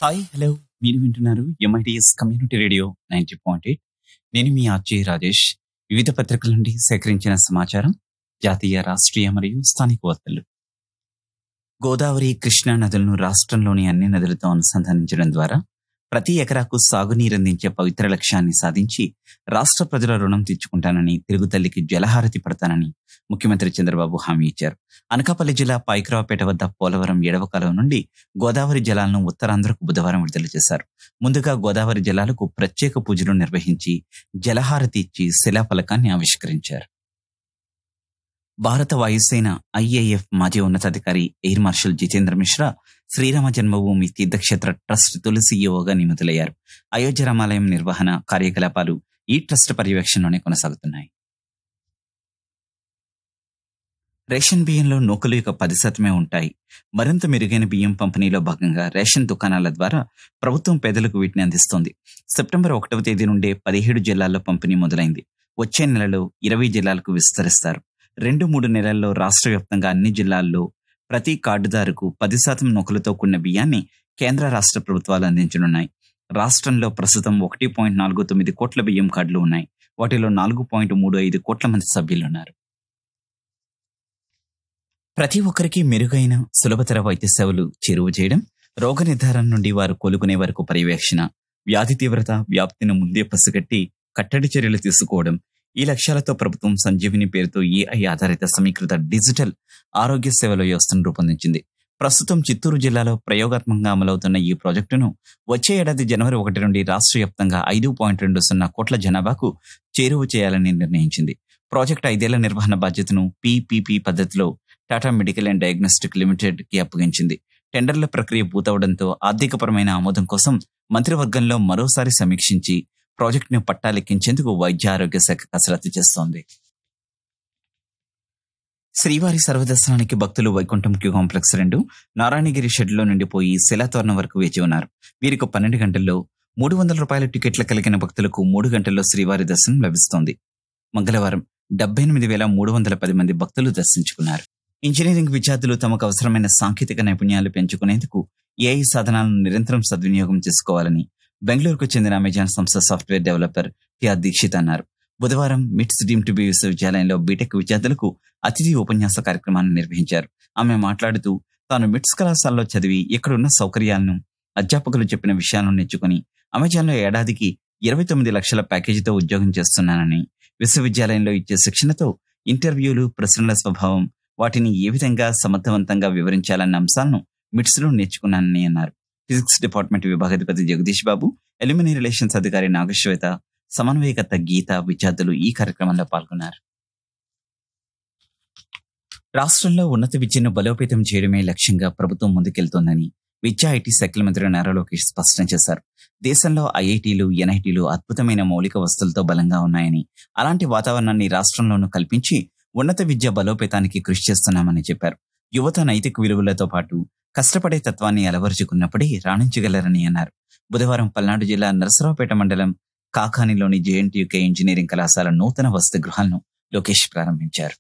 hi hello మీరు వింటున్నారు MITS community radio ninety point eight నేను మీ ఆర్జే రాజేష్ వివిధ పత్రికల నుండి సేకరించిన సమాచారం జాతీయ రాష్ట్రీయ మరియు స్థానిక వార్తలు గోదావరి కృష్ణా నదులను రాష్ట్రంలోని అన్ని నదులతో అనుసంధానించడం ద్వారా ప్రతి ఎకరాకు సాగునీరందించే పవిత్ర లక్ష్యాన్ని సాధించి రాష్ట్ర ప్రజల రుణం తీర్చుకుంటానని తిరుగుతల్లికి జలహారతి పడతానని ముఖ్యమంత్రి చంద్రబాబు హామీ ఇచ్చారు అనకాపల్లి జిల్లా పైకరావుపేట వద్ద పోలవరం ఎడవ కాలువ నుండి గోదావరి జలాలను ఉత్తరాంధ్రకు బుధవారం విడుదల చేశారు ముందుగా గోదావరి జలాలకు ప్రత్యేక పూజలు నిర్వహించి జలహారతి ఇచ్చి శిలాఫలకాన్ని ఆవిష్కరించారు భారత వాయుసేన ఐఏఎఫ్ మాజీ ఉన్నతాధికారి air marshal Jitendra Mishra Shriram Janmabhoomi Teerthakshetra trust తొలి సీఈఓగా నియమితులయ్యారు అయోధ్య రామాలయం నిర్వహణ కార్యకలాపాలు ఈ ట్రస్ట్ పర్యవేక్షణలోనే కొనసాగుతున్నాయి రేషన్ బియ్యంలో నూకలు ఇక పది శాతమే ఉంటాయి మరింత మెరుగైన బియ్యం పంపిణీలో భాగంగా రేషన్ దుకాణాల ద్వారా ప్రభుత్వం పేదలకు వీటిని అందిస్తోంది సెప్టెంబర్ ఒకటవ తేదీ నుండే పదిహేడు జిల్లాల్లో పంపిణీ మొదలైంది వచ్చే నెలలో ఇరవై జిల్లాలకు విస్తరిస్తారు రెండు మూడు నెలల్లో రాష్ట్ర వ్యాప్తంగా అన్ని జిల్లాల్లో ప్రతి కార్డుదారుకు పది శాతం నూకలతో కూడిన బియ్యాన్ని కేంద్ర రాష్ట్ర ప్రభుత్వాలు అందించనున్నాయి రాష్ట్రంలో ప్రస్తుతం ఒకటి పాయింట్ నాలుగు తొమ్మిది కోట్ల బియ్యం కార్డులు ఉన్నాయి వాటిలో నాలుగు పాయింట్ మూడు ఐదు కోట్ల మంది సభ్యులున్నారు ప్రతి ఒక్కరికి మెరుగైన సులభతర వైద్య సేవలు చేరువ చేయడం రోగ నిర్ధారణ నుండి వారు కోలుకునే వరకు పర్యవేక్షణ వ్యాధి తీవ్రత వ్యాప్తిని ముందే పసిగట్టి కట్టడి చర్యలు తీసుకోవడం ఈ లక్ష్యాలతో ప్రభుత్వం సంజీవిని పేరుతో ఏఐ ఆధారిత సమీకృత డిజిటల్ ఆరోగ్య సేవల వ్యవస్థను రూపొందించింది ప్రస్తుతం చిత్తూరు జిల్లాలో ప్రయోగాత్మకంగా అమలవుతున్న ఈ ప్రాజెక్టును వచ్చే ఏడాది జనవరి ఒకటి నుండి రాష్ట్ర వ్యాప్తంగా ఐదు పాయింట్ రెండు సున్నా కోట్ల జనాభాకు చేరువ చేయాలని నిర్ణయించింది ప్రాజెక్టు ఐదేళ్ల నిర్వహణ బాధ్యతను పీపీపీ పద్ధతిలో Tata medical and diagnostic limited కి అప్పగించింది టెండర్ల ప్రక్రియ పూర్తవడంతో ఆర్థికపరమైన ఆమోదం కోసం మంత్రివర్గంలో మరోసారి సమీక్షించి ప్రాజెక్టును పట్టాలెక్కించేందుకు వైద్య ఆరోగ్య శాఖ కసరత్తు చేస్తోంది శ్రీవారి సర్వదర్శనానికి భక్తులు వైకుంఠం క్యూ కాంప్లెక్స్ రెండు నారాయణగిరి షెడ్లో నిండిపోయి శిలాతోరణం వరకు వేచి ఉన్నారు వీరికి పన్నెండు గంటల్లో మూడు వందల రూపాయల టికెట్ల కలిగిన భక్తులకు మూడు గంటల్లో శ్రీవారి దర్శనం లభిస్తోంది మంగళవారం డెబ్బై ఎనిమిది వేల మూడు వందల పది మంది భక్తులు దర్శించుకున్నారు ఇంజనీరింగ్ విద్యార్థులు తమకు అవసరమైన సాంకేతిక నైపుణ్యాలు పెంచుకునేందుకు ఏఐ సాధనాలను నిరంతరం సద్వినియోగం చేసుకోవాలని బెంగళూరుకు చెందిన అమెజాన్ సంస్థ సాఫ్ట్వేర్ డెవలపర్ టిఆర్ దీక్షిత్ అన్నారు బుధవారం మిట్స్ డీమ్ టు బి విశ్వవిద్యాలయంలో బీటెక్ విద్యార్థులకు అతిథి ఉపన్యాస కార్యక్రమాన్ని నిర్వహించారు ఆమె మాట్లాడుతూ తాను మిట్స్ కళాశాలలో చదివి ఇక్కడున్న సౌకర్యాలను అధ్యాపకులు చెప్పిన విషయాలను నేర్చుకుని అమెజాన్లో ఏడాదికి ఇరవై తొమ్మిది లక్షల ప్యాకేజీతో ఉద్యోగం చేస్తున్నానని విశ్వవిద్యాలయంలో ఇచ్చే శిక్షణతో ఇంటర్వ్యూలు ప్రశ్నల స్వభావం వాటిని ఏ విధంగా సమర్థవంతంగా వివరించాలన్న అంశాలను మిట్స్ లో నేర్చుకున్నానని అన్నారు ఫిజిక్స్ డిపార్ట్మెంట్ విభాగాధిపతి జగదీష్ బాబు ఎలిమినీ రిలేషన్స్ అధికారి నాగశ్వేత సమన్వయకర్త గీత విద్యార్థులు ఈ కార్యక్రమంలో పాల్గొన్నారు రాష్ట్రంలో ఉన్నత విద్యను బలోపేతం చేయడమే లక్ష్యంగా ప్రభుత్వం ముందుకెళ్తోందని విద్యా ఐటీ శాఖల మంత్రి నారా లోకేష్ స్పష్టం చేశారు దేశంలో ఐఐటీలు ఎన్ఐటీలు అద్భుతమైన మౌలిక వస్తువులతో బలంగా ఉన్నాయని అలాంటి వాతావరణాన్ని రాష్ట్రంలోనూ కల్పించి ఉన్నత విద్య బలోపేతానికి కృషి చేస్తున్నామని చెప్పారు యువత నైతిక విలువలతో పాటు కష్టపడే తత్వాన్ని అలవరుచుకున్నప్పుడే రాణించగలరని అన్నారు బుధవారం పల్నాడు జిల్లా నరసరావుపేట మండలం కాకానిలోని జేఎన్టీయూకే ఇంజనీరింగ్ కళాశాల నూతన వసతి గృహాలను లోకేష్ ప్రారంభించారు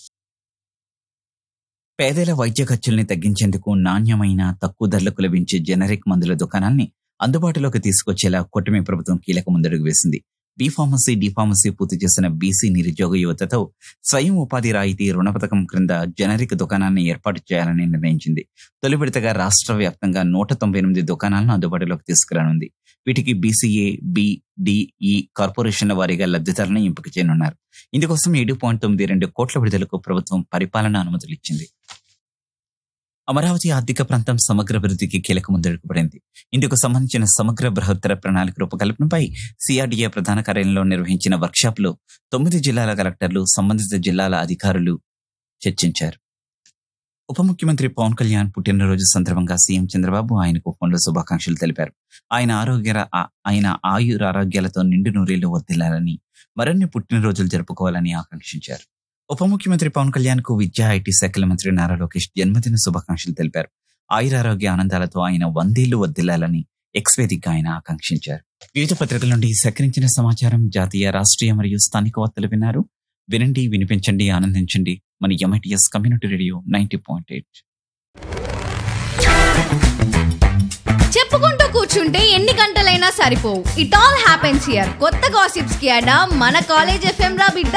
పేదల వైద్య ఖర్చుల్ని తగ్గించేందుకు నాణ్యమైన తక్కువ ధరలకు లభించే జనరిక్ మందుల దుకాణాల్ని అందుబాటులోకి తీసుకొచ్చేలా కూటమి ప్రభుత్వం కీలక ముందడుగు వేసింది బీ ఫార్మసీ డి ఫార్మసీ పూర్తి చేసిన బీసీ నిరుద్యోగ యువతతో స్వయం ఉపాధి రాయితీ రుణ పథకం క్రింద జనరిక్ దుకాణాన్ని ఏర్పాటు చేయాలని నిర్ణయించింది తొలి విడతగా రాష్ట్ర వ్యాప్తంగా నూట తొంభై ఎనిమిది దుకాణాలను అందుబాటులోకి తీసుకురానుంది వీటికి బీసీఏ బి డిఈ కార్పొరేషన్ల వారీగా లబ్ధిదారులను ఎంపిక చేయనున్నారు ఇందుకోసం ఏడు పాయింట్ తొమ్మిది రెండు కోట్ల విడుదలకు ప్రభుత్వం పరిపాలన అనుమతులు ఇచ్చింది అమరావతి ఆర్థిక ప్రాంతం సమగ్ర అభివృద్ధికి కీలక ముందడుగు పడింది ఇందుకు సంబంధించిన సమగ్ర బృహత్తర ప్రణాళిక రూపకల్పనపై సిఆర్డీఏ ప్రధాన కార్యాలయంలో నిర్వహించిన వర్క్షాప్ లో తొమ్మిది జిల్లాల కలెక్టర్లు సంబంధిత జిల్లాల అధికారులు చర్చించారు ఉప ముఖ్యమంత్రి పవన్ కళ్యాణ్ పుట్టినరోజు సందర్భంగా సీఎం చంద్రబాబు ఆయనకు ఫోన్లో శుభాకాంక్షలు తెలిపారు ఆయన ఆరోగ్య ఆయన ఆయుర ఆరోగ్యాలతో నిండు నూరేళ్లు వర్దిల్లాలని మరిన్ని పుట్టినరోజులు జరుపుకోవాలని ఆకాంక్షించారు ఉప ముఖ్యమంత్రి పవన్ కళ్యాణ్ కు విద్యా ఐటీ శాఖల మంత్రి నారా లోకేష్ జన్మదిన శుభాకాంక్షలు తెలిపారు ఆయురారోగ్య ఆనందాలతో ఆయన వందేళ్లు వర్దిల్లాలని ఎక్స్ వేదికగా ఆయన ఆకాంక్షించారు వివిధ పత్రికల నుండి సేకరించిన సమాచారం జాతీయ రాష్ట్రీయ మరియు స్థానిక వార్తలు విన్నారు వినండి వినిపించండి ఆనందించండి మన MITS community radio ninety point eight చెప్పుకుంటూ కూర్చుంటే ఎన్ని గంటలైనా సరిపోవు ఇట్ ఆల్ హ్యాపెన్స్ హియర్ కొత్త గాసిప్స్ కి అడా మన కాలేజ్ ఎఫ్ఎం రా బిడ్డ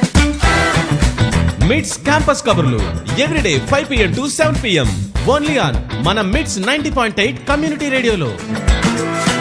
మిడ్స్ క్యాంపస్ కబుర్లు everyday five PM to seven PM only on మన MITS ninety point eight community రేడియోలో